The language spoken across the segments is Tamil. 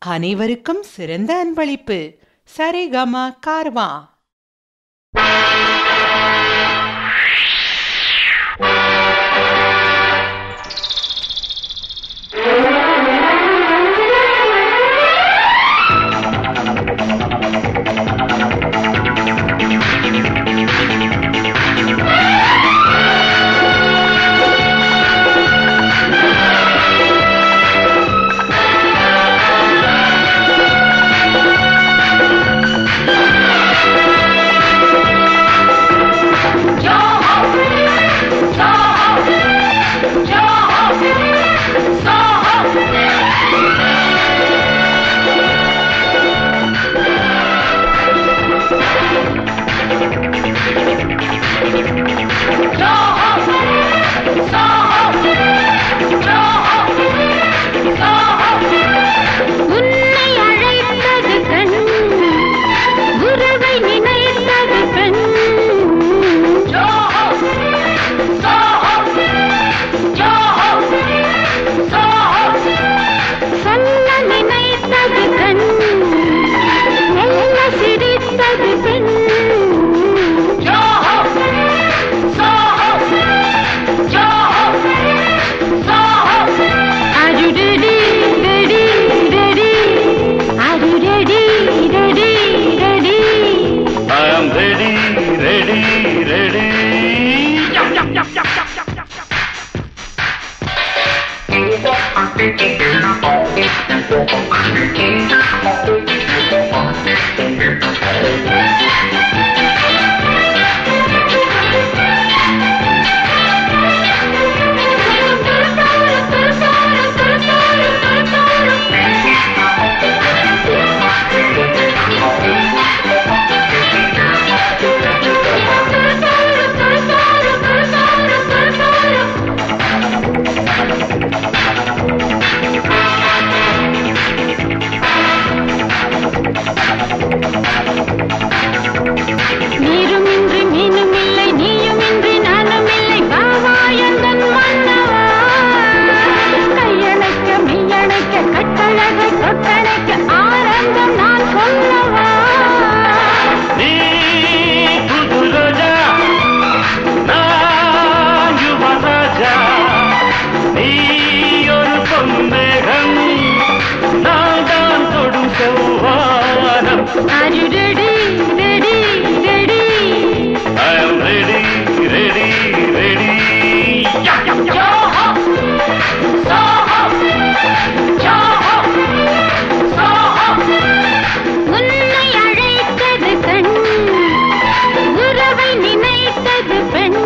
அனைவருக்கும் சிறந்த அன்பளிப்பு சரிகம கார்வா உன்னை அழைத்தது கண் உறவை நினைத்தது பெண் சொல்ல நினைத்தது கண் மெல்ல சிரித்தது பெண் Are you ready, ready, ready? Are you ready, ready, ready? I am ready, ready, ready. நீருமின்றி மீனும் இல்லை நீயுமின்றி நானும் இல்லை பாவாயந்தன் மன்னவா கையணைக்க மெய்யணைக்க கட்டழகை தொட்டணைக்க ஆரம்பம் நான் சொல்லவா நீ புது ரோஜா, நான் யுவராஜா. நீ ஒரு பொன்மேகம், நான் தான் தொடும் செவ்வானம். Are you ready, ready, ready? I am ready, ready, ready. உன்னை அழைத்தது கண் உறவை நினைத்தது பெண்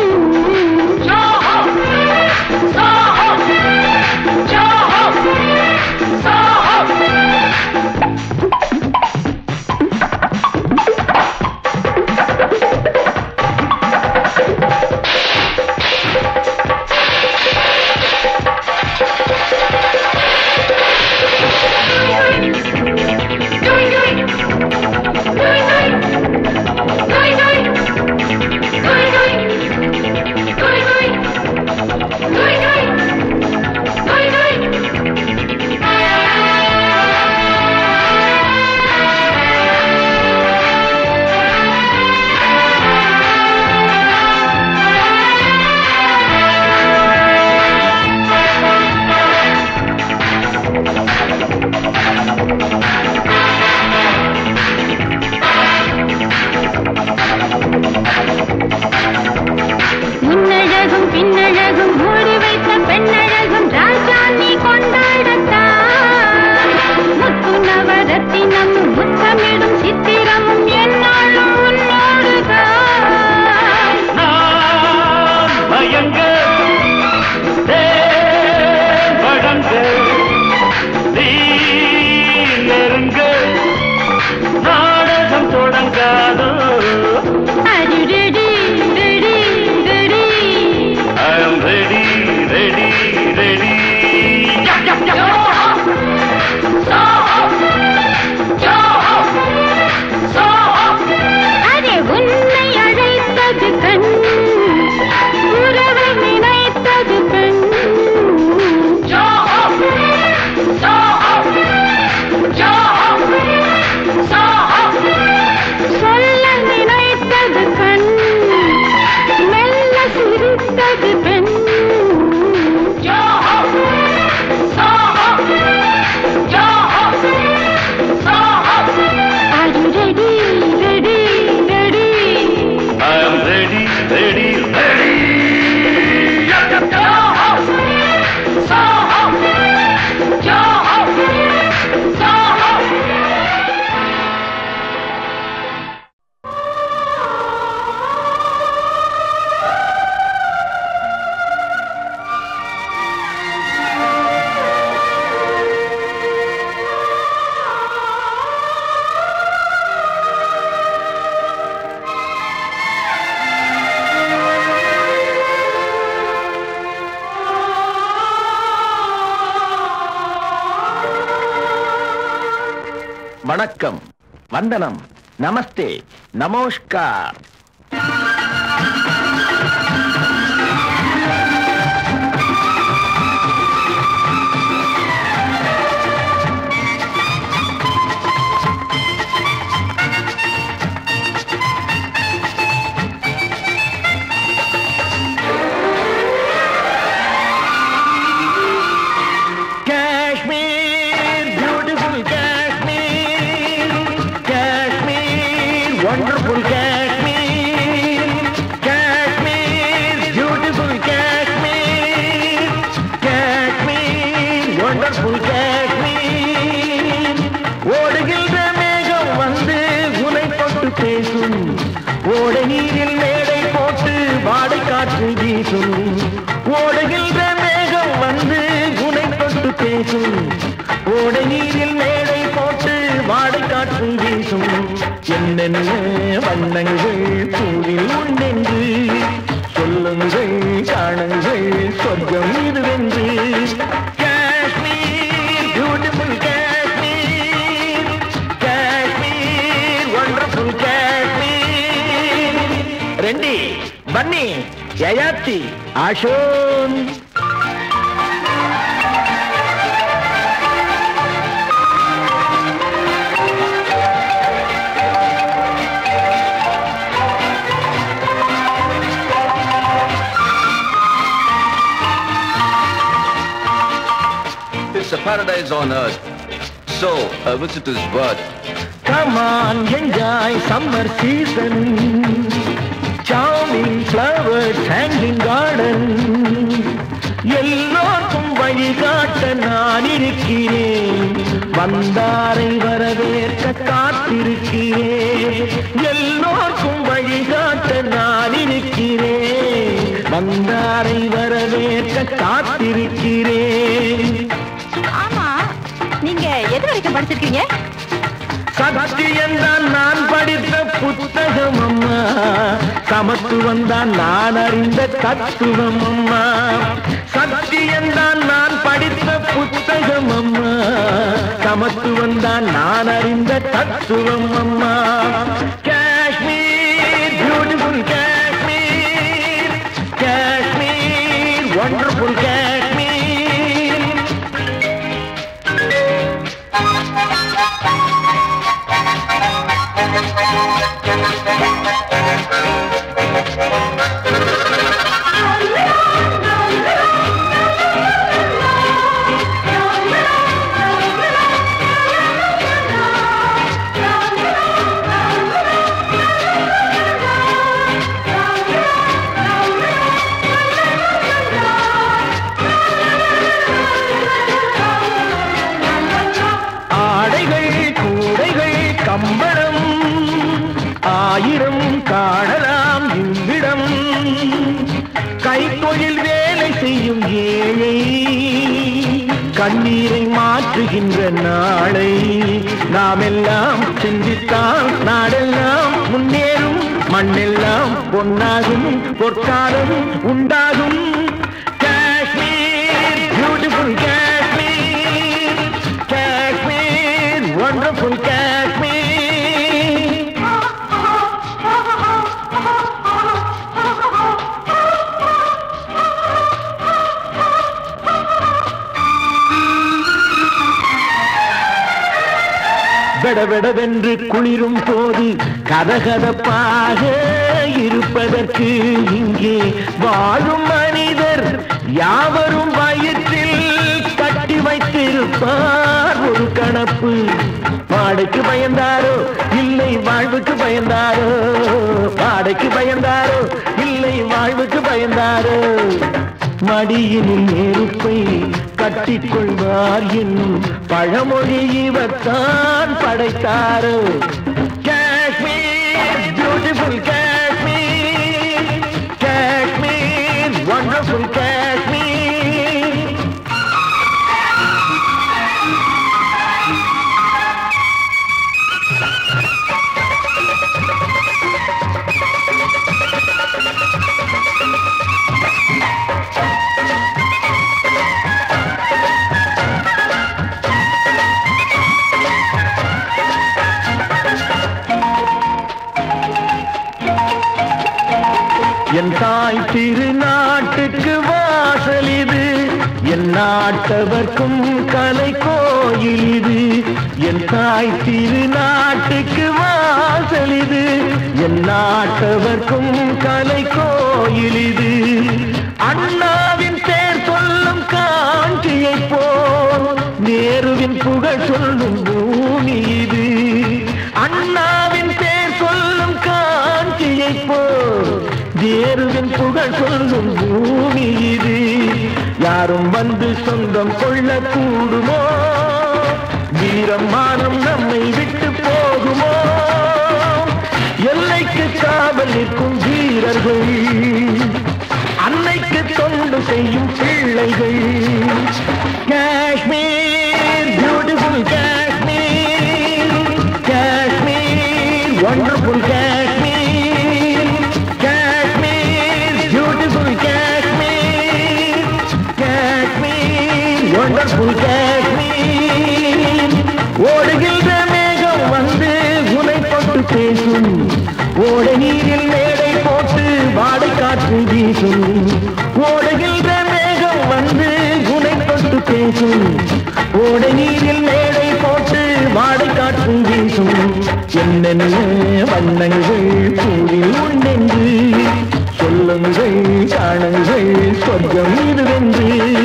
முன்னழகும் பின்னழகும் மூடி வைத்த பெண்ணழகும் ராஜா நீ கொண்டாடத்தான் முத்து நவரத்தினமும் முத்தமிடும் சித்திரமும் என்னாலும் உன்னோடுதான் நான் மயங்க தேன் வழங்க நீ நெருங்க நாடகம் தொடங்காதோ Are you ready, ready, ready? I am ready, ready, ready. அரே உன்னை அழைத்தது கண் உறவை நினைத்தது பெண் வணக்கம் வந்தனம் நமஸ்தே நமோஷ்கார் Kashmir beautiful Kashmir Kashmir wonderful Kashmir Kashmir beautiful Kashmir Kashmir wonderful Kashmir ஓடுகின்ற மேகம் வந்து உனை தொட்டு பேசும் ஓடை நீரில் மேடை போட்டு வாடை காற்று வீசும் ஓடுகின்ற மேகம் வந்து உனை தொட்டு பேசும் ஓடை நீரில் மேடை போட்டு வாடை காற்று வீசும் என்னென்ன வண்ணங்கள் பூவில் உண்டென்று சொல்லுங்கள் காணுங்கள் சொர்க்கம் இதுவென்று காஷ்மீர் பியூட்டிஃபுல் காஷ்மீர் காஷ்மீர் வண்டர்ஃபுல் காஷ்மீர் ரெண்டி பன்னி யயாத்தி ஆஷோன் It's a paradise on earth. So, a visitor's birth. Come on, enjoy summer season. Charming flowers hanging garden. எல்லோருக்கும் வழிகாட்ட நான் இருக்கிறேன் வந்தாரை வரவேற்க காத்திருக்கிறேன் எல்லோருக்கும் வழிகாட்ட நான் இருக்கிறேன் வந்தாரை வரவேற்க காத்திருக்கிறேன் ஆமா நீங்க எது வரைக்கும் படிச்சிருக்கீங்க சத்தியம்தான் நான் படித்த புத்தகம் அம்மா சமத்துவம் தான் நான் அறிந்த தத்துவம் அம்மா சத்தியம்தான் நான் படித்த புத்தகம் அம்மா சமத்துவம் தான் நான் அறிந்த தத்துவம் அம்மா காஷ்மீர் பியூட்டிஃபுல் காஷ்மீர் காஷ்மீர் ஒண்டர்ஃபுல் காஷ்மீர் ஆடைகள் கூடைகள் கம்பளம் ஆயிரம் காணலாம் இவ்விடம் கைத்தொழில் வேலை செய்யும் ஏழை கண்ணீரை மாற்றுகின்ற நாளை நாம் எல்லாம் சிந்தித்தால் நாடெல்லாம் முன்னேறும் மண்ணெல்லாம் பொன்னாகும் பொற்காலம் உண்டாகும் காஷ்மீர் பியூட்டிஃபுல் காஷ்மீர் காஷ்மீர் வண்டர்ஃபுல் காஷ்மீர் வெடவெடவென்று குளிரும் போது கதகதப்பாக இருப்பதற்கு இங்கே வாழும் மனிதர் யாவரும் வயிற்றில் கட்டி வைத்திருப்பார் ஒரு கணப்பு வாடைக்கு பயந்தாரோ இல்லை வாழ்வுக்கு பயந்தாரோ வாடைக்கு பயந்தாரோ இல்லை வாழ்வுக்கு பயந்தாரோ மடியினில் நெருப்பை கட்டிக்கொள்வார் என்னும் பழமொழி இவர்தான் படைத்தாரோ காஷ்மீர் பியூட்டிஃபுல் காஷ்மீர் காஷ்மீர் வண்டர்ஃபுல் காஷ்மீர் தாய் திருநாட்டுக்கு வாசல் இது என் நாட்டவர்க்கும் கலை கோயில் இது என் தாய் திருநாட்டுக்கு வாசல் இது என் நாட்டவர்க்கும் கலை கோயில் இது அண்ணாவின் பேர் சொல்லும் காஞ்சியை போல் நேருவின் புகழ் சொல்லும் பூமி இது அண்ணாவின் பேர் சொல்லும் காஞ்சியை போல் நேருவின் புகழ் சொல்லும் பூமி இது யாரும் வந்து சொந்தம் கொள்ள கூடுமோ வீரம் மானம் நம்மை விட்டு போகுமோ எல்லைக்கு காவல் நிற்கும் வீரர்கள் அன்னைக்கு தொண்டு செய்யும் பிள்ளைகள் Kashmir beautiful Kashmir Kashmir wonderful Kashmir Kashmir beautiful Kashmir Kashmir wonderful Kashmir ஓடுகின்ற மேகம் வந்து உனை தொட்டு பேசும் ஓடை நீரில் மேடை போட்டு வாடை காற்று வீசும் ஓடுகின்ற மேகம் வந்து உனை தொட்டு பேசும் ஓடை நீரில் மேடை போட்டு வாடை காற்று வீசும் என்னென்ன வண்ணங்கள் கூறில் உண்டென்று சொல்லுங்கள் காணுங்கள் சொர்க்கம் இதுவென்று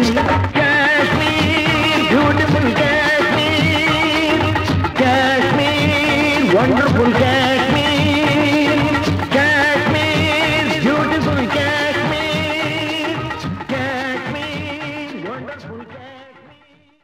Kashmir beautiful Kashmir Kashmir wonderful Kashmir Kashmir beautiful Kashmir Kashmir wonderful Kashmir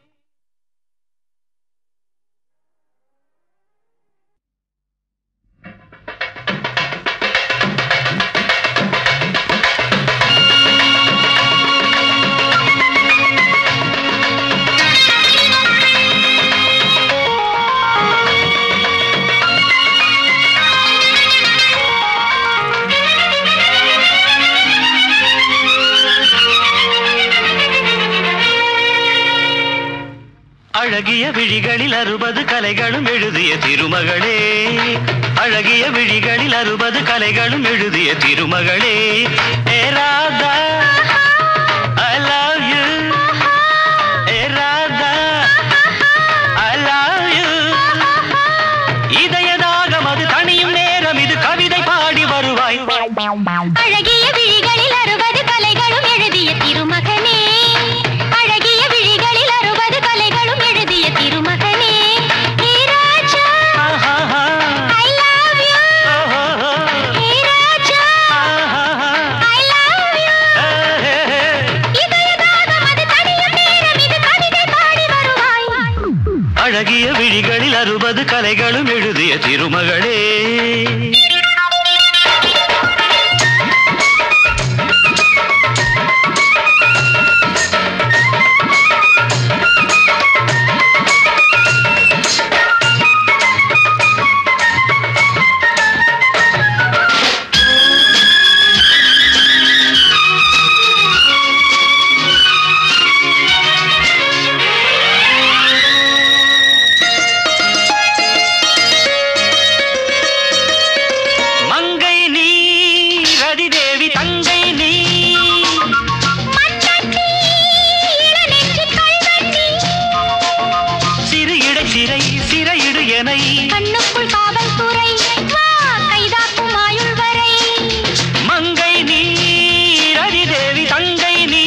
அழகிய விழிகளில் அறுபது கலைகளும் எழுதிய திருமகளே அழகிய விழிகளில் அறுபது கலைகளும் எழுதிய திருமகளே ஏ ராதா ஐ லவ் யூ ஏ ராதா ஐ லவ் யூ இதயதாகம் அது தனியும் நேரம் இது கவிதை பாடி வருவாய் அழகிய விழிகளில் அறுபது கலைகளும் எழுதிய திருமகனே அழகிய விழிகளில் அறுபது கலைகளும் எழுதிய திருமகனே ஹே ராஜா ஆஹாஹா. ஐ லவ் யூ ஓஹோஹோ. ஹே ராஜா ஆஹாஹா. ஐ லவ் யூ ஏ, ஏ, ஏ. இதயதாகம் அது தனியும் நேரம் இது கவிதை பாடி வருவாய் அழகிய விழிகளில் அறுபது கலைகளும் எழுதிய திருமகளே மங்கை நீ ரதிதேவி தங்கை நீ மன்னி இளநெஞ்சு கல்வண்ணி சிறு இடை சிறை சிறையிடு எனை கண்ணுக்குள் காவல்துறை வா கைதாக்கும் ஆயுள் வரை மங்கை நீ ரதிதேவி தங்கை நீ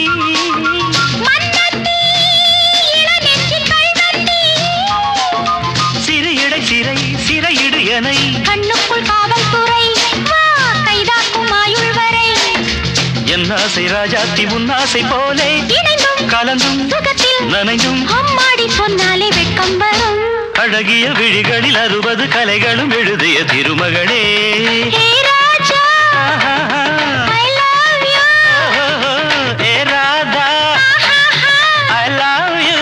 மன்னி இளநெஞ்சு கல்வண்ணி சிறு இடை சிறை சிறையிடு எனை கண்ணுக்குள் காவல்துறை வா கைதாக்கும் ஆயுள் வரை என் ஆசை ராஜாத்தி முன்னாசை போலே இணைந்தும் கலந்தும் சுகத்தில் நனைந்தும் அம்மாடி சொன்னாலே வெட்கம் வரும் அழகிய விழிகளில் அறுபது கலைகளும் எழுதிய திருமகளே ஹே ராஜா ஆஹாஹா. ஐ லவ் யூ ஓஹோஹோ. ஏ ராதா ஐ லவ் யூ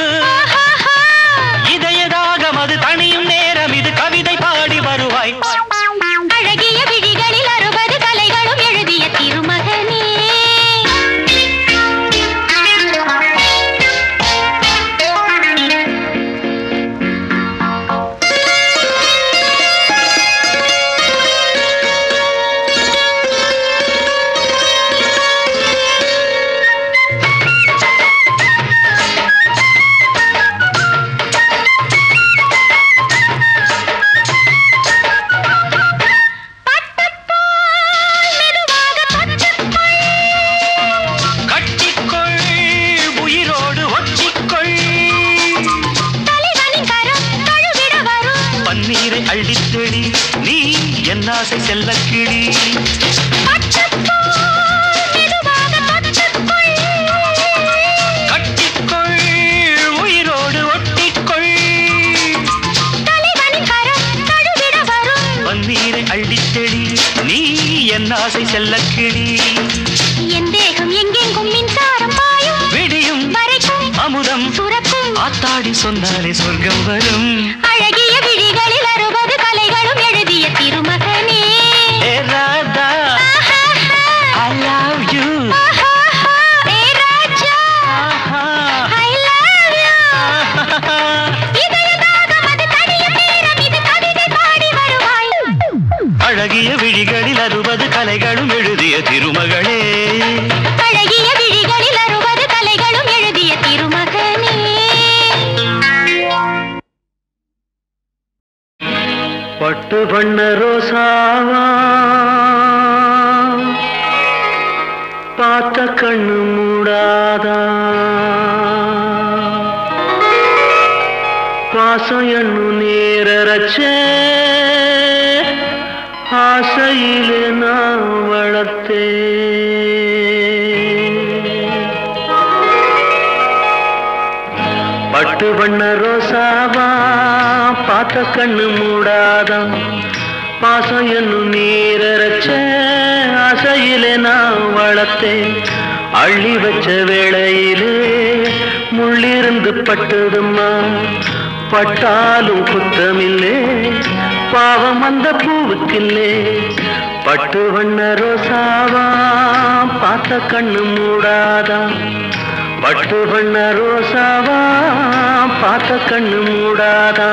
இதயதாகம் அது தனியும் நேரம் இது கவிதை பாடி வருவாய் அழகிய விழிகளில் அறுபது கலைகளும் எழுதிய திருமகனே அள்ளித்தெளி நீ என் ஆசை செல்லக்கிளி கட்டிக்கொள் உயிரோடு ஒட்டிக்கொள் பன்னீரை அள்ளித்தெளி நீ என் ஆசை செல்லக்கிளி என் தேகம் எங்கெங்கும் மின்சாரம் பாயும் விடியும் வரைக்கும் அமுதம் சுரக்கும் ஆத்தாடி சொன்னாலே சொர்க்கம் வரும் அழகிய விழிகளில் அறுபது கலைகளும் எழுதிய திருமகனே ஏ ராதா ஐ லவ் யூ ஏ ராஜா I love you. இதயதாகம் அது தனியும் நேரம் இது கவிதை பாடி வருவாய் அழகிய விழிகளில் அறுபது கலைகளும் எழுதிய திருமகளே அழகிய விழிகளில் அறுபது கலைகளும் எழுதிய திருமகனே பட்டு வண்ண ரோசாவா பார்த்த கண்ணு மூடாதா பாசம் எண்ணு நேரச்ச ஆசையிலே நான் வளர்த்தேன் பட்டு வண்ண ரோசாவா பார்த்த கண்ணு மூடாதான் பாசம் என்னும் நீரச்ச ஆசையிலே நான் வளர்த்தேன் அள்ளி வச்ச வேளையிலே முள்ளிருந்து பட்டதும்மா பட்டாலும் குத்தமில்லே பாவம் அந்த பூவுக்கில்லே பட்டு வண்ண ரோசாவா பார்த்த கண்ணு மூடாதான் பட்டு வண்ண ரோசாவா பார்த்த கண்ணு மூடாதா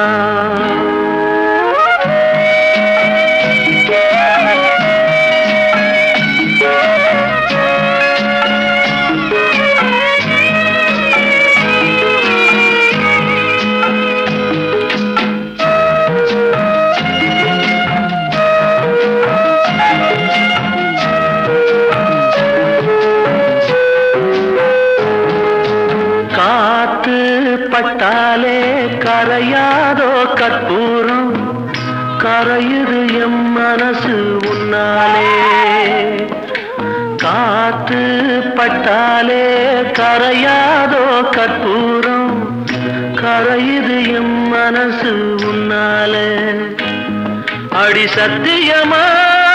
காத்து பட்டாலே கரையாதோ கற்பூரம் கரையுது எம் மனசு உன்னாலே காத்து பட்டாலே கரையாதோ கற்பூரம் கரையுது எம் மனசு உன்னாலே அடி சத்தியமா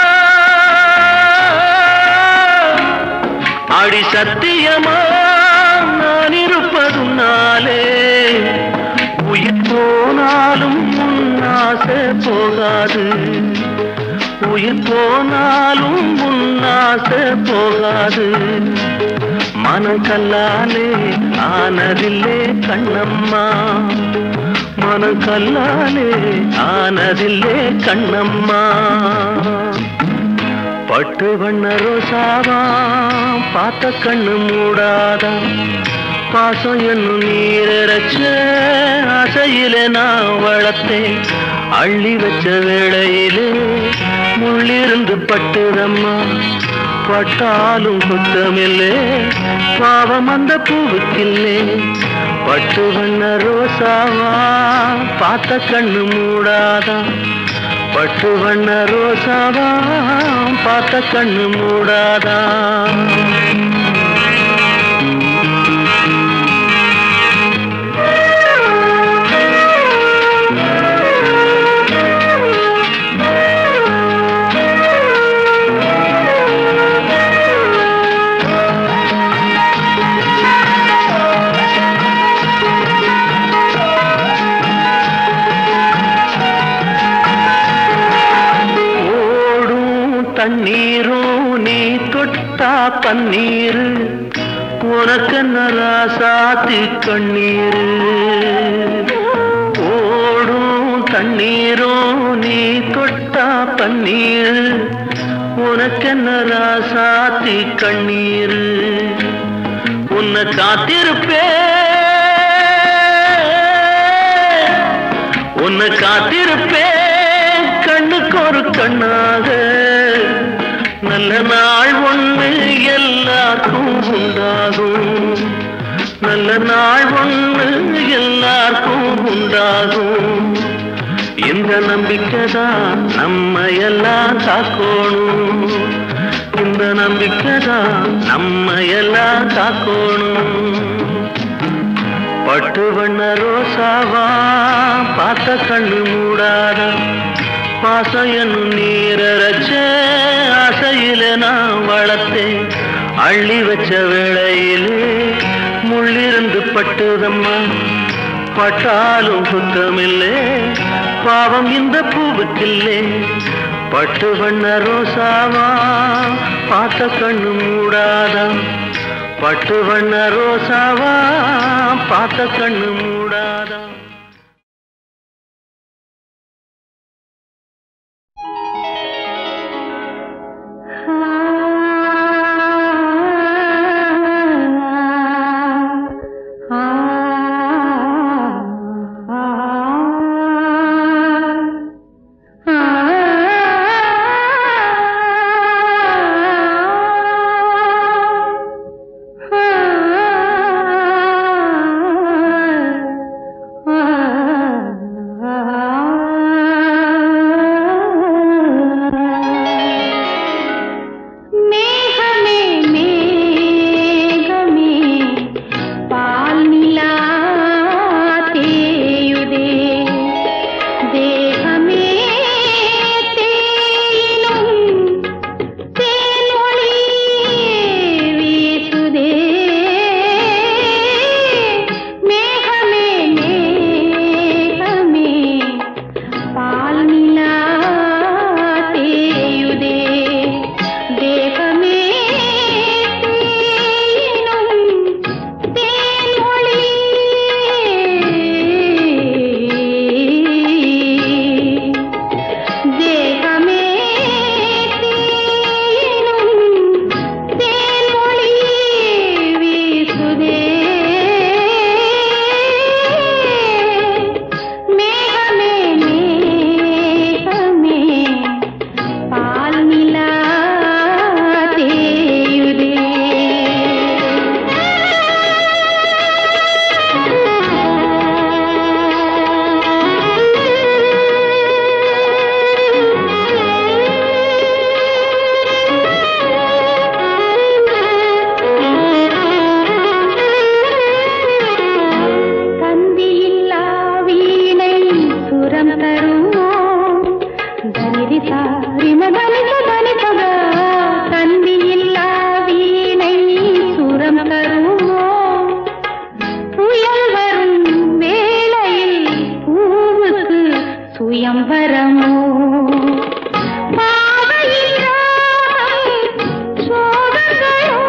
அடி சத்தியமா நான் இருப்பதுனாலே உயிர் போனாலும் உன்னாசை போகாது உயிர் போனாலும் உன்னாசை போகாது மனம் கல்லாலே ஆனதில்லே கண்ணம்மா மனம் கல்லாலே ஆனதில்லே கண்ணம்மா பட்டு வண்ண ரோசாவா பார்த்த கண்ணு மூடாதா பாசம் என்னும் நீரச்ச ஆசையிலே நான் வளர்த்தேன் அள்ளி வச்ச வேளையிலே முள்ளிருந்து பட்டுதம்மா பட்டாலும் குத்தமில்லே பாவம் அந்த பூவுக்கில்லே பட்டு வண்ண ரோசாவா பார்த்த கண்ணு மூடாதா பட்டு வண்ண ரோசாவா பார்த்த கண்ணு மூடாதா ஓடும் தண்ணீரும் நீ தொட்டா பன்னீர் உனக்கு நராசாத்தி கண்ணீர் ஓடும் தண்ணீரும் நீ தொட்டா பன்னீர் உனக்கு நராசாத்தி கண்ணீர் உன்னை காத்திருப்பேன் உன்னை காத்திருப்பேன் கண்ணுக்கு ஒரு கண்ணாக நல்ல நாள் ஒண்ணு எல்லாருக்கும் உண்டாகும் நல்ல நாள் ஒண்ணு எல்லாருக்கும் உண்டாகும் இந்த நம்பிக்கை தான் நம்ம எல்லாம் காக்கணும் இந்த நம்பிக்கை தான் நம்ம எல்லாம் காக்கணும் பட்டு வண்ண ரோசாவா பார்த்த கண்ணு மூடாத பாசம் என்னும் நீரச்ச ஆசையில நான் வளர்த்தேன் அள்ளி வச்ச வேளையிலே முள்ளிருந்து பட்டுதம்மா பட்டாலும் குத்தமில்லே பாவம் இந்த பூவுக்கில்லே பட்டு வண்ண ரோசாவா பார்த்த கண்ணு மூடாதா பட்டு வண்ண ரோசாவா பார்த்த கண்ணு மூடாதா மேகமே மேகமே பால் நிலா தேயுதே தேகமே தேயினும் தேனொளி வீசுதே மேகமே மேகமே பால் நிலா தேயுதே தேகமே தேயினும் தேனொளி தேகமே தேயினும் தேனொளி வீசுதே மேகமே மேகமே பால் நிலா தேயுதே கந்தியில்லா வீணை சுரம் தருமோ தனிரி சாரி மதனித தனிபக கந்தியில்லா வீணை சுரம் தருமோ புயல் வரும் வேளையில் பூவுக்கு சுயம்பரமோ பாவையில் ராகம் சோகங்களோ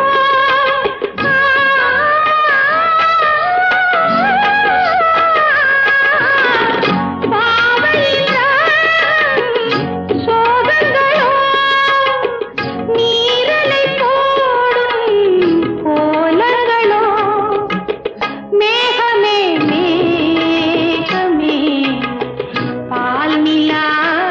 பாவையில் ராகம் சோகங்களோ நீரலை போடும் கோலங்களோ மேகமே மேகமே பால் நிலா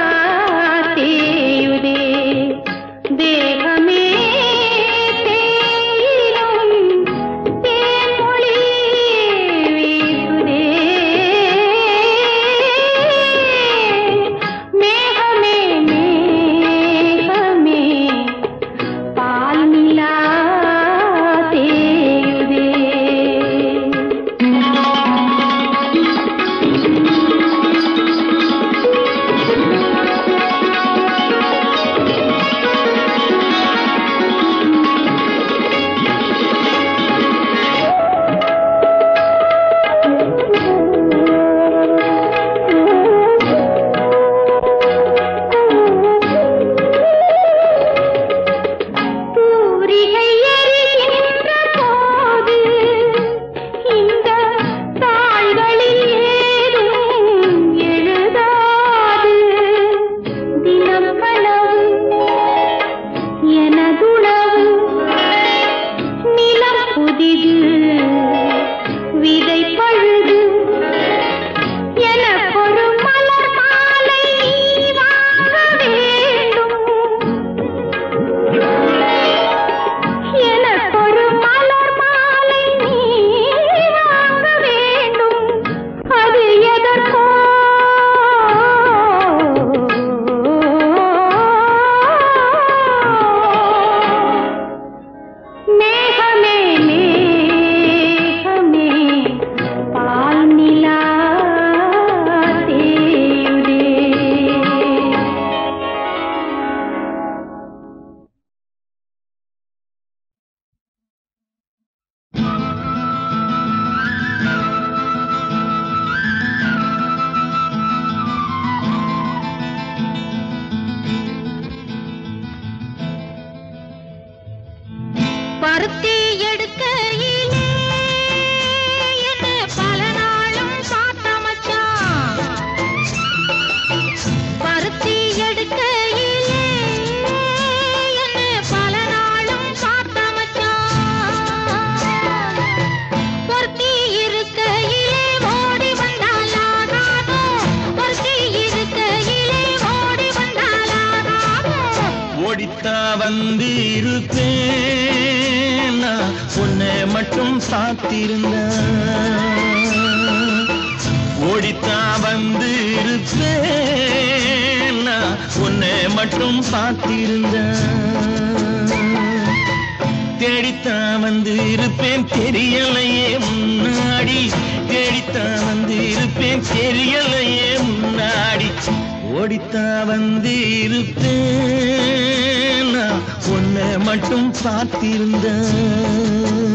வந்து இருப்பேன் நான் உன்னை மட்டும் சாத்திருந்தேன் ஓடித்தான் வந்து இருப்பேன் நான் உன்னை மட்டும் பார்த்திருந்தேன் தேடித்தான் வந்து இருப்பேன் தெரியலையே முன்னாடி தேடித்தான் வந்து இருப்பேன் தெரியலையே முன்னாடி ஓடித்தான் வந்து இருப்பேன் நான் உன்னை மட்டும் பார்த்திருந்தேன்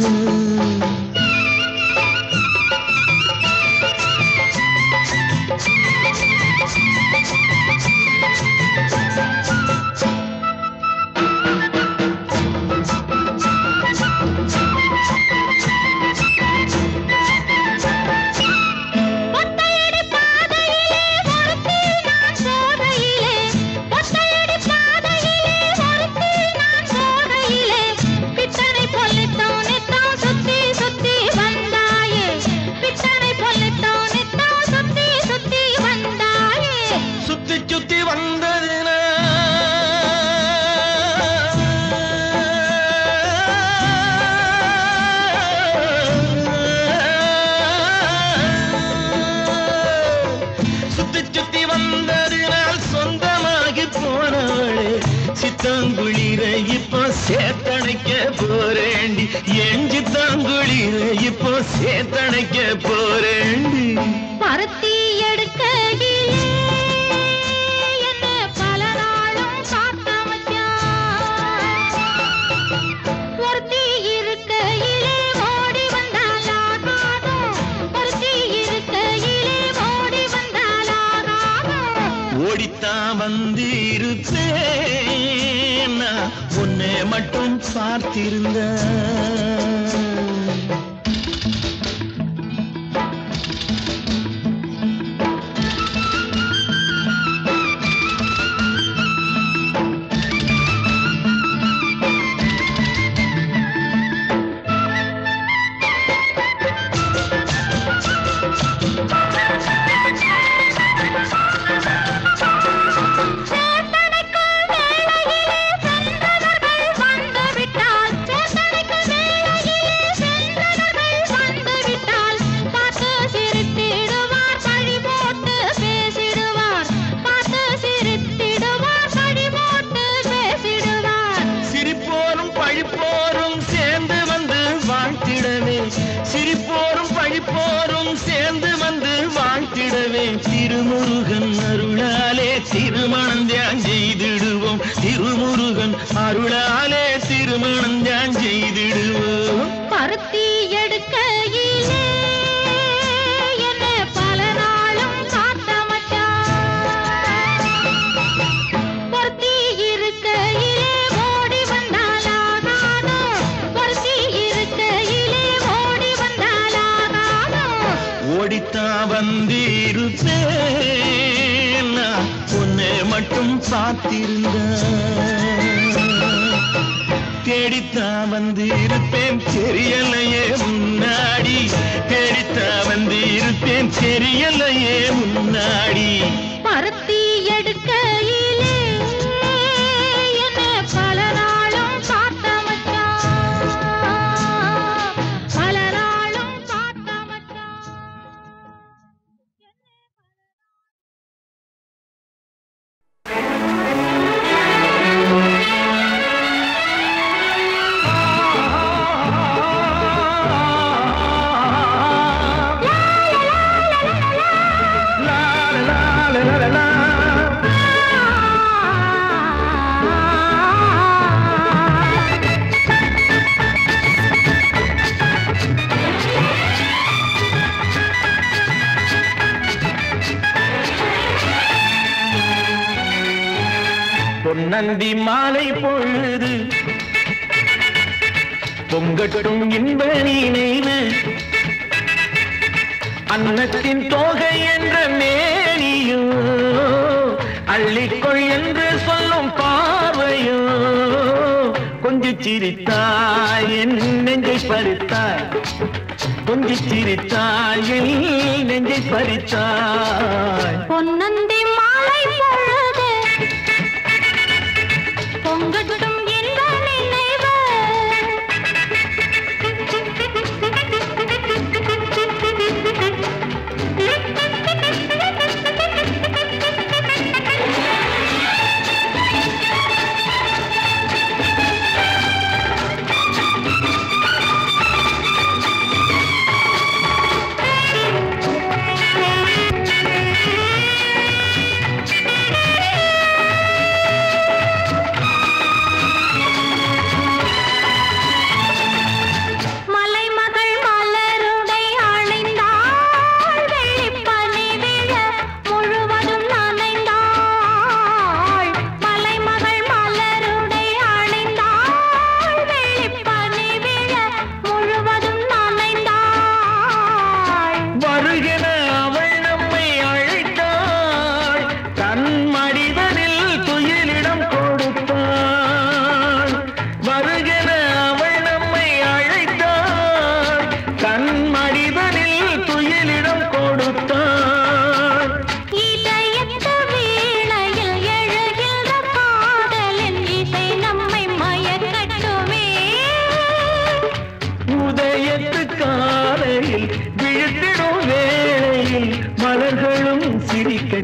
ஒத்தையடி பாதையிலே ஒருத்தி நான் போகையிலே ஒத்தையடி பாதையிலே ஒருத்தி நான் போகையிலே பித்தனை பொல்லித்தோன் நித்தம் சுத்தி சுத்தி வந்தாயே பித்தனை பொல்லித்தோன் நித்தம் சுத்தி சுத்தி வந்தாயே சுத்தி சுத்தி வந்ததுனா சுத்தி சுத்தி வந்ததினால் சொந்தமாகி போனவளே சித்தாங்குளிர இப்போ சேத்தணைக்க போறேண்டி என் சித்தாங்குளிர இப்போ சேத்தணைக்க போறேண்டி பருத்தி எடுக்கையிலே என்ன பல நாளும் காத்த மச்சான் ஒருத்தி இருக்கையிலே ஓடி வந்தாலாகாதும் ஒருத்தி இருக்கையிலே ஓடி வந்தாலாகாதும் ஓடித்தான் வந்து இருப்பேன் நான் உன்னை மட்டும் பார்த்திருந்தேன் சேத்தனைக்குள் வேளையிலே சென்றவர்கள் வந்துவிட்டால் சேத்தனைக்குள் வேளையிலே சென்றவர்கள் வந்துவிட்டால் பார்த்து சிரித்திடுவார் பழி போட்டு பேசிடுவார் பார்த்து சிரித்திடுவார் பழி போட்டு பேசிடுவார் சிரிப்போரும் பழிப்போரும் சேர்ந்து வந்து வாழ்த்திடவே சிரிப்போரும் பழிப்போரும் சேர்ந்து வந்து வாழ்த்திடவே திருமுருகன் அருளாலே திருமணம் தியான் செய்திடுவோம் திருமுருகன் அருளாலே திருமணம் தியான் செய்திடுவோம் பருத்தி எடுக்கையிலே என்ன பல நாளும் காத்த மச்சான் பொருத்தி இருக்கையிலே ஓடி வந்தாலாகாதோ பொருத்தி இருக்கையிலே ஓடி வந்தாலாகாதோ ஓடித்தான் வந்து இருப்பேன் நான் உன்னை மட்டும் பார்த்திருந்தேன் தேடித்தான் வந்து இருப்பேன் தெரியலையே முன்னாடி தேடித்தான் வந்து இருப்பேன் தெரியலையே முன்னாடி பருத்தி எடுக்கையிலே என்ன பல நாளும் காத்த மச்சான் பல நாளும் காத்த மச்சான் பொன்னந்தி மாலை பொழுது பொங்கட்டும் இன்ப நினைவு அன்னத்தின் தோகை என்ற மேனியோ அள்ளிக்கொள் என்று சொல்லும் பார்வையோ கொஞ்சி சிரித்தாய் என் நெஞ்சை பறித்தாய் கொஞ்சி சிரித்தாய் என் நெஞ்சை பறித்தாய் பொன்னந்தி மாலை பொழுது பொங்கட்டும் இன்ப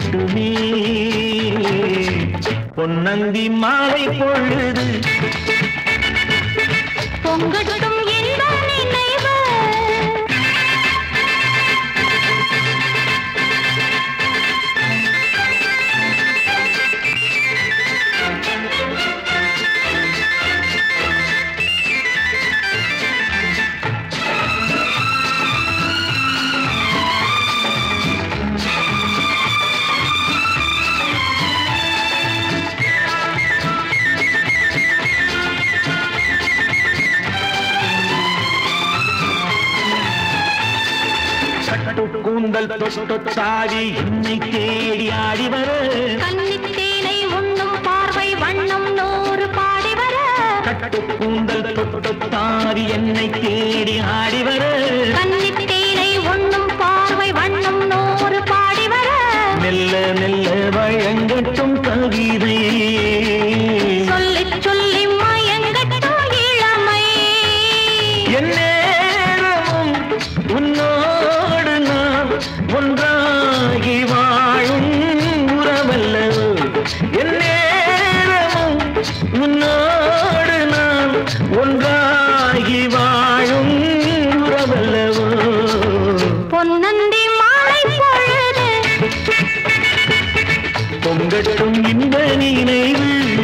பொங்கட்டுமே பொன்னந்தி மாலை பொழுது பொங்கட்டும் இன்ப நினைவு கட்டு கூந்தல் தொட்டு சாடி என்னை தேடி ஆடி வர கன்னித்தேனை உண்ணும் பார்வை வண்ணம் நூறு பாடி வர கட்டு கூந்தல் தொட்டு சாடி என்னை தேடி ஆடி வர கன்னித்தேனை உண்ணும் பார்வை வண்ணம் நூறு பாடி வர மெல்ல மெல்ல வழங்கட்டும் கவிதை சொல்லி சொல்லி மயங்கட்டும் இளமை எந்நேரமும் உன்னோடு நான் ஒன்றாகி வாழும் உறவல்லவோ எந்நேரமும் உன்னோடு நான் ஒன்றாகி வாழும் உறவல்லவோ பொன்னந்தி மாலை பொழுது பொங்கட்டும் இன்ப நினைவு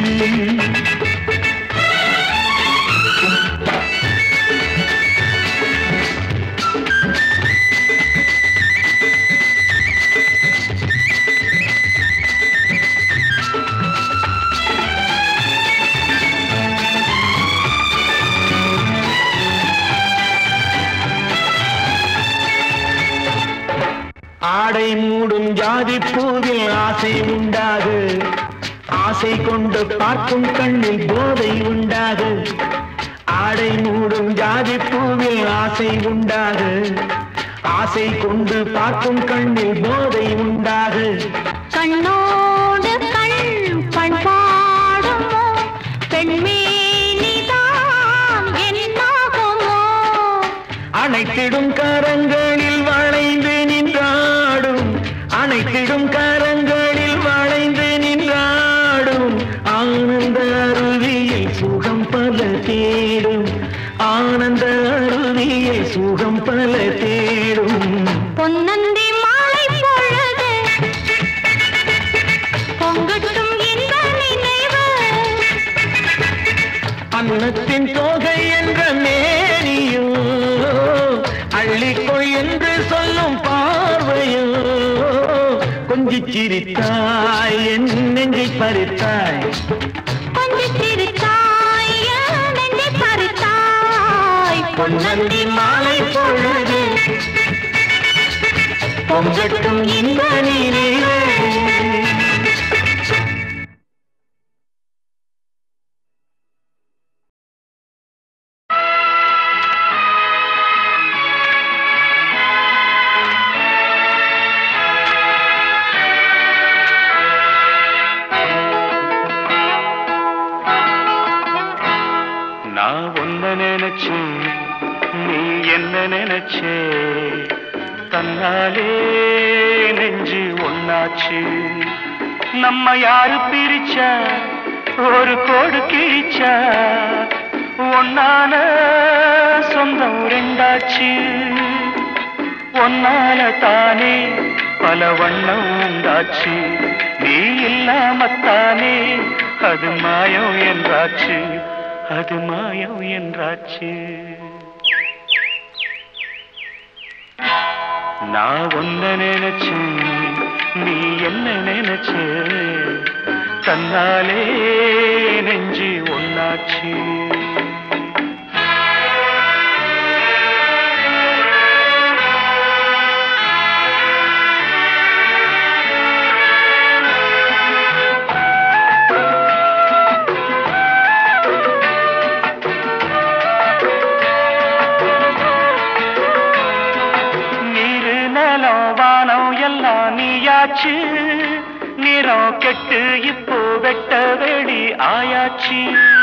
ஆடை மூடும் ஜாதி பூவில் ஆசை உண்டாகு ஆசை கொண்டு பார்க்கும் கண்ணில் போதை உண்டாகு ஆடை மூடும் ஜாதி பூவில் ஆசை உண்டாகு ஆசை கொண்டு பார்க்கும் கண்ணில் போதை உண்டாகு கண்ணோடு கண் பண்பாடுமோ பெண்மேனிதான் என்னாகுமோ அணைத்திடும் கரங்களில் வளைந்து நின்றாடும் அணைத்திடும் கரங்களில் வளைந்து நின்றாடும் ஆனந்த அருவியில் சுகம் பல தேடும் ஆனந்த அருவியில் சுகம் பல தேடும் பொன்னந்தி மாலை பொழுது பொங்கட்டும் இன்ப நினைவு அன்னத்தின் தொகை என்ற மேனியோ அள்ளிக்கொள் என்று சொல்லும் பார்வையோ கொஞ்சி சிரித்தாய் என் நெஞ்சை பறித்தாய் கொஞ்சம் சிரித்தாய் என் நெஞ்சை பறித்தாய் பொன்னந்தி மாலை பொழுது பொங்கட்டும் இந்த நீரே நான் ஒன்ன நினைச்சு நீ என்ன நினைச்சே தன்னாலே நெஞ்சு ஒன்னாச்சு நம்ம யாரு பிரிச்சா ஒரு கோடு கிழிச்சா ஒன்னான சொந்தம் ரெண்டாச்சு ஒன்னால தானே பல வண்ணம் உண்டாச்சு நீ இல்லாமத்தானே அது மாயம் என்றாச்சு அது மாயம் என்றாச்சு நான் ஒன்ன நினைச்சேன் நீ என்ன நினைச்ச தன்னாலே நெஞ்சு ஒன்னாச்சு நீரு நிலம் வானம் எல்லாம் நீயாச்சு நிறம் கெட்டு இப்போ வெட்ட வெளி ஆயாச்சு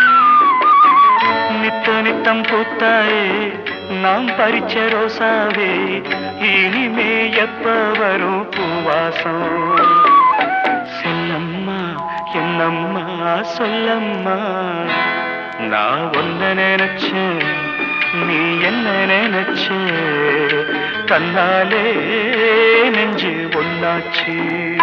நித்த நித்தம் பூத்தாயே நாம் பறிச்ச ரோசாவே இனிமே எப்ப வரும் பூவாசம் சொல்லம்மா நான் ஒன்ன நினைச்சேன் நீ என்ன நினைச்ச தன்னாலே நெஞ்சு ஒன்னாச்சு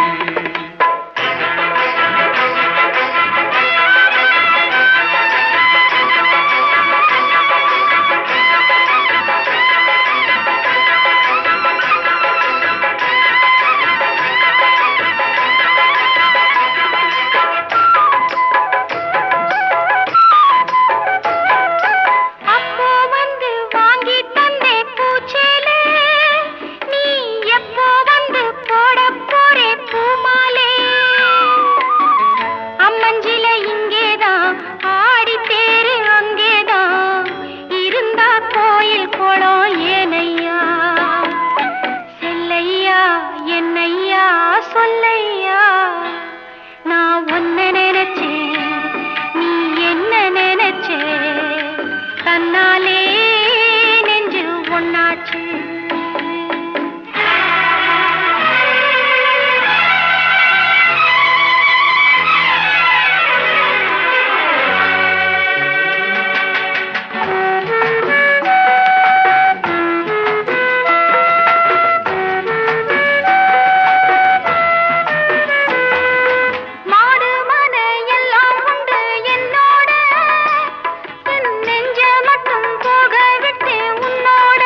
அப்போ வந்து வாங்கி தந்தே பூச்சேலே நீ எப்போ வந்து போட போறே பூமாலே அம்மஞ்சில இங்கேதான் ஆடி தேரு அங்கேதான் இருந்தா கோயில் குளம் ஏனையா செல்லையா என்னையா சொல்லையா நான் ஒன்ன நினைச்சேன் நீ என்ன நினைச்சே தன்னாலே நெஞ்சு ஒன்னாச்சு மாடு மன எல்லாம் உண்டு என்னோட என் நெஞ்ச மட்டும் போக விட்டு உன்னோட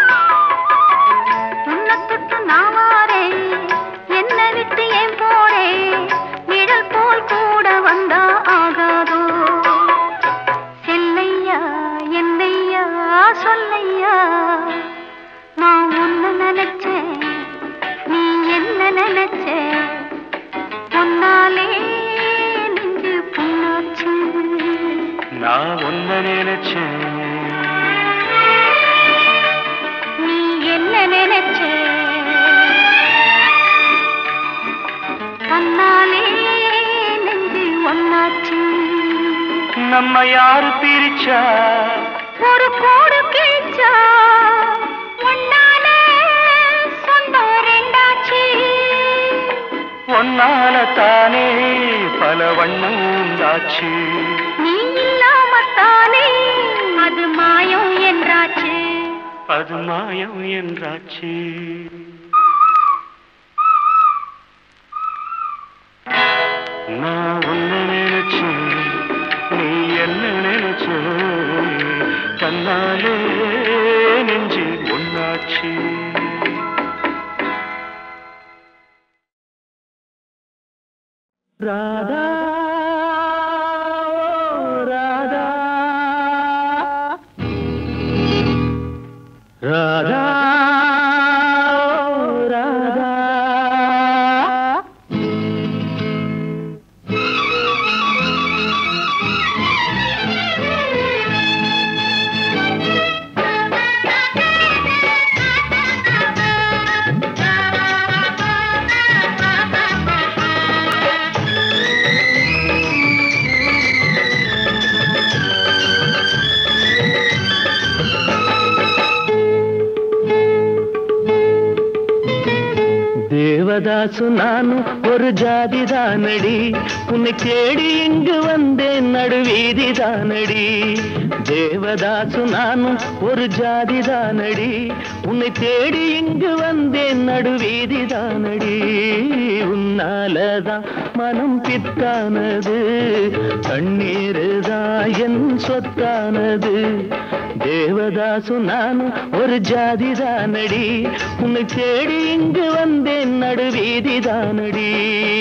உன்னை தொட்டு நான் வாரேன் என்னை விட்டு ஏன் போறேன் நிழல் போல் கூட வந்தா ஆகாதோ செல்லையா என்னையா சொல்லையா நான் உன்னை நினைச்சேன் நீ என்ன நினைச்ச பொன்னாலே நெஞ்சு பொன்னாச்சு நான் ஒன்ன நினைச்சேன் நீ என்ன நினைச்ச தன்னாலே நெஞ்சு ஒன்னாச்சு நம்ம யாரு பிரிச்சா ஒரு கோடு கிழிச்சா ஒன்னால சொந்தம் ரெண்டாச்சு ஒன்னால தானே பல வண்ணம் உண்டாச்சு நீ இல்லாமத்தானே அது மாயம் என்றாச்சு அது மாயம் என்றாச்சு நான் உன்ன நினைச்சேன் நீ என்ன நினைச்ச தன்னாலே நெஞ்சு ஒன்னாச்சு ராதா ஓ ராதா ராதா ஓ ராதா தேவதாசு நானும் ஒரு ஜாதிதானடி உன்னை தேடி இங்கு வந்தேன் நடுவீதி தானடி தேவதாசு நானும் ஒரு ஜாதிதானடி உன்னை தேடி இங்கு வந்தேன் நடுவீதி தானடி உன்னாலதான் மனம் பித்தானது கண்ணீருதான் என் சொத்தானது தேவதாசு நானும் ஒரு ஜாதிதானடி உன்னை தேடி இங்கு வந்தேன் நடுவீதி தானடி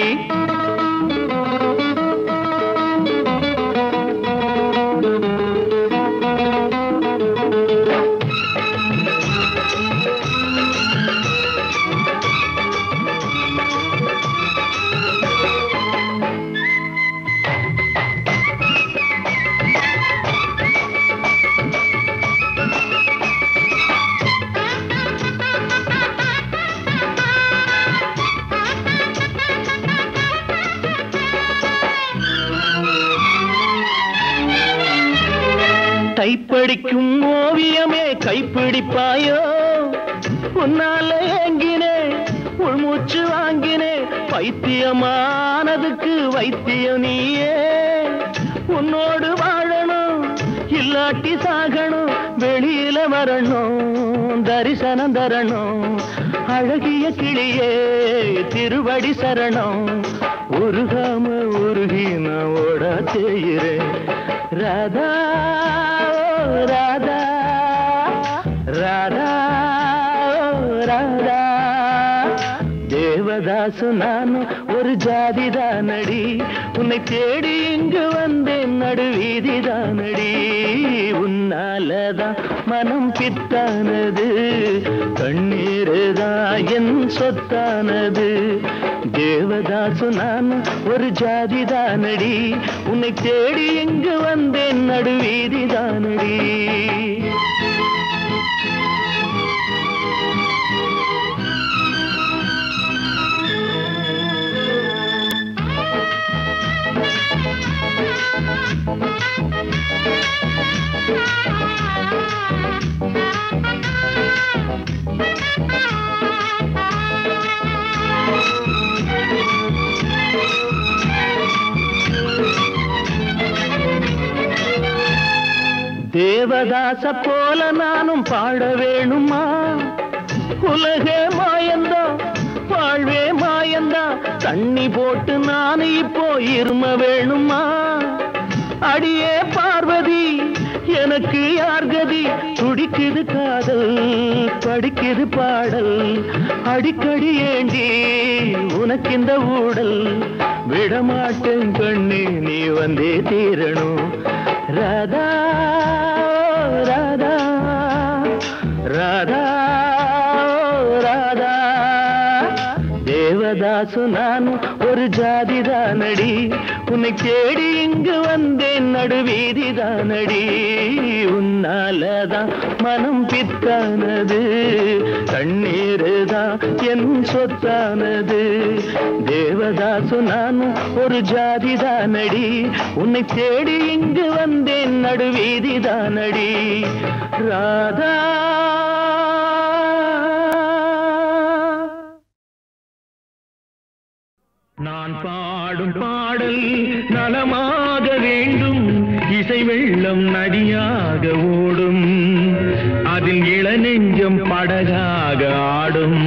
டைப்படிக்கும் ஓவியமே கைப்பிடிப்பாயோ உன்னால ஏங்கினே உள்மூச்சு வாங்கினே பைத்தியமானதுக்கு வைத்தியம் நீயே உன்னோடு வாழணும் இல்லாட்டி சாகணும் வெளியில வரணும் தரிசனம் தரணும் அழகிய கிளியே திருவடி சரணம் உருகாம உருகி நான் ஓட செய்கிறேன் ராதா ஓ ராதா ராதா ஓ ராதா தேவதாசு நானும் ஒரு ஜாதிதானடி உன்னை தேடி இங்கு வந்தேன் நடுவீதிதானடி உன்னாலதான் மனம் பித்தானது கண்ணீருதான் என் சொத்தானது தேவதாசு நானும் ஒரு ஜாதிதானடி உன்னை தேடி இங்கு வந்தேன் நடுவீதிதானடி தேவதாச போல நானும் பாட வேணுமா உலகே மாயந்தா வாழ்வே மாயந்தா தண்ணி போட்டு நான் இப்போ இரும வேணுமா அடியே பார்வதி எனக்கு யார் கதி துடிக்குது காதல் படிக்குது பாடல் அடிக்கடி ஏண்டி உனக்கு இந்த ஊடல் விடமாட்டேன் கண்ணே நீ வந்தே தீரணும் ராதா ராதா ராதா ராதா தேவதாசு நான் ஒரு ஜாதிதானடி உன்னை தேடி இங்கு வந்தேன் நடுவீதிதானடி உன்னாலதான் மனம் பித்தானது கண்ணீருதான் என் சொத்தானது தேவதாசு நான் ஒரு ஜாதிதானடி உன்னை தேடி இங்கு வந்தேன் நடுவீதிதானடி ராதா நான் பாடும் பாடல் நலமாக வேண்டும் இசை வெள்ளம் நதியாக ஓடும் அதில் இளநெஞ்சம் படகாக ஆடும்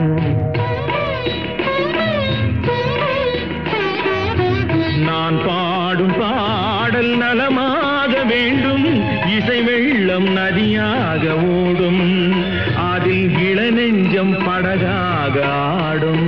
நான் பாடும் பாடல் நலமாக வேண்டும் இசை வெள்ளம் நதியாக ஓடும் அதில் இளநெஞ்சம் படகாக ஆடும்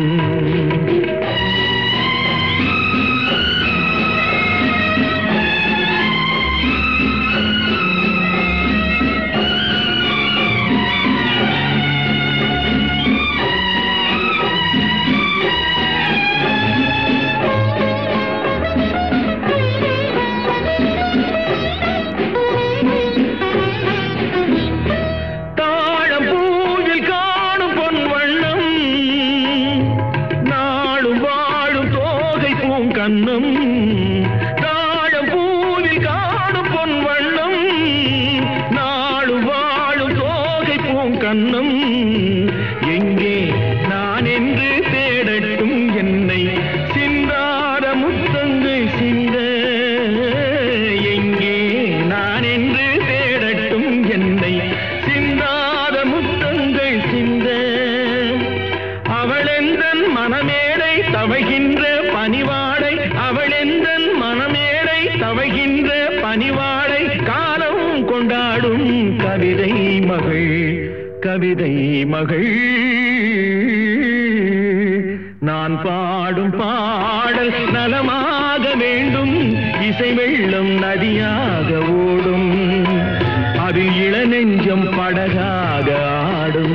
தாழம் பூவில் காணும் பொன் வண்ணம் நாளும் வாழும் தோகை பூங்கண்ணம் தாழம் பூவில் காணும் பொன் வண்ணம் நாளும் வாழும் தோகை பூங்கண்ணம் எங்கே நான் என்று தேடட்டும் என்னை சிந்தாத முத்தங்கள் சிந்த எங்கே நான் என்று தேடட்டும் என்னை சிந்தாத முத்தங்கள் சிந்த அவளெந்தன் மனமேடை தவைகின்ற பனிவாடை அவளெந்தன் மனமேடை தவைகின்ற பனிவாடை காலம் கொண்டாடும் கவிதை மகள் கவிதை மகள் நான் பாடும் பாடல் நலமாக வேண்டும் இசை வெள்ளம் நதியாக ஓடும் அதில் இளநெஞ்சம் படகாக ஆடும்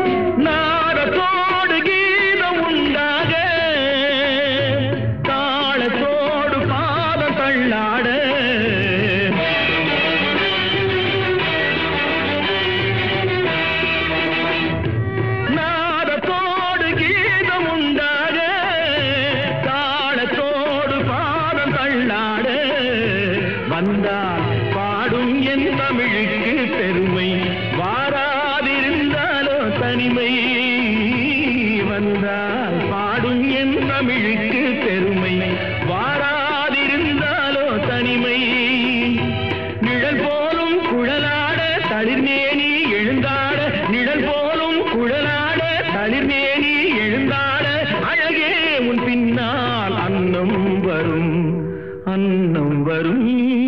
நாதத்தோடு கீதம் உண்டாக தாழ தமிழுக்கு பெருமை வாராதிருந்தாலோ தனிமை வந்தால் பாடும் என் தமிழுக்கு பெருமை வாராதிருந்தாலோ தனிமை நிழல் போலும் குழலாட தளிர்மேனி எழுந்தாட நிழல் போலும் குழலாட தளிர்மேனி எழுந்தாட அழகே உன் பின்னால் அன்னம் வரும் அன்னம் வரும்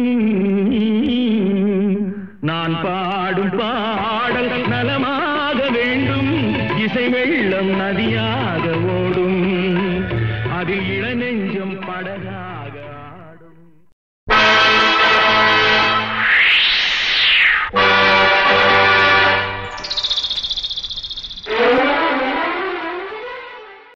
நான் பாடும் பாடல் நலமாக வேண்டும் இசை வெள்ளம் நதியாக ஓடும் அதில் இளநெஞ்சம் ப